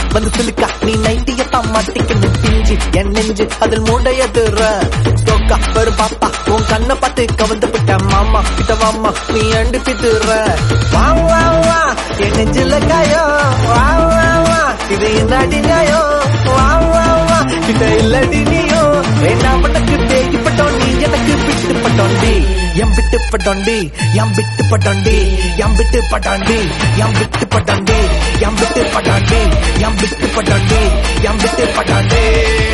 வந்து சிலுக்கா நீ நைட்டியத்தான் மாட்டிக்கணும் பிஞ்சு என் நெஞ்சு அதில் மூடையதுற தோக்கா ஒரு பாப்பா உன் கண்ணை பார்த்து கவந்து விட்ட மாமா கிட்ட வாமா நீ அண்டு பித்துற வா வா வா என் நெஞ்சில காயோ வா வா வா இது என்னடி நியாயோ வா வா வா கிட்ட இல்லடி நீயோ வேண்டாம் உனக்கு தேக்கி பட்டோம் நீ எனக்கு விட்டு பட்டோண்டி எம் விட்டு பட்டோண்டி எம் விட்டு பட்டோண்டி எம் விட்டு பட்டாண்டி எம் விட்டு பட்டாண்டி எம் விட்டு பட்டாண்டி எம் விட்டு பட்டாண்டி எம் விட்டு பட்டாண்டி